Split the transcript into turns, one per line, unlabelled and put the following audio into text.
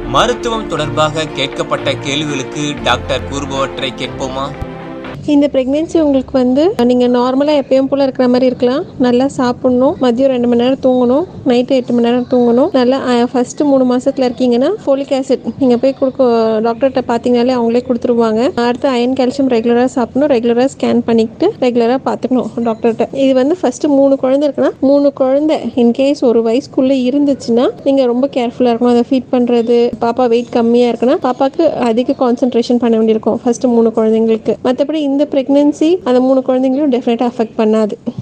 மருத்துவம் தொடர்பாக கேட்கப்பட்ட கேள்விகளுக்கு டாக்டர் கூறுபவற்றை கேட்போமா
இந்த ப்ரெக்னென்சி உங்களுக்கு வந்து நீங்கள் நார்மலாக எப்பயும் போல் இருக்கிற மாதிரி இருக்கலாம் நல்லா சாப்பிட்ணும் மதியம் ரெண்டு மணி நேரம் தூங்கணும் நைட்டு எட்டு மணி நேரம் தூங்கணும் நல்லா ஃபஸ்ட்டு மூணு மாசத்துல இருக்கீங்கன்னா ஃபோலிக் ஆசிட் நீங்கள் போய் கொடுக்க டாக்டர்கிட்ட பார்த்தீங்கனாலே அவங்களே கொடுத்துருவாங்க அடுத்து அயன் கால்சியம் ரெகுலராக சாப்பிடணும் ரெகுலராக ஸ்கேன் பண்ணிக்கிட்டு ரெகுலராக பார்த்துக்கணும் டாக்டர்கிட்ட இது வந்து ஃபஸ்ட்டு மூணு குழந்தை இருக்குன்னா மூணு குழந்தை இன்கேஸ் ஒரு வயசுக்குள்ளே இருந்துச்சுன்னா நீங்கள் ரொம்ப கேர்ஃபுல்லாக இருக்கணும் அதை ஃபீட் பண்ணுறது பாப்பா வெயிட் கம்மியாக இருக்குன்னா பாப்பாக்கு அதிக கான்சென்ட்ரேஷன் பண்ண வேண்டியிருக்கும் ஃபஸ்ட்டு மூணு குழந்தைங்களுக்கு மற்றபடி இந்த ப்ரெக்னென்சி அந்த மூணு குழந்தைங்களையும் டெஃபினட்டாக அஃபெக்ட் பண்ணாது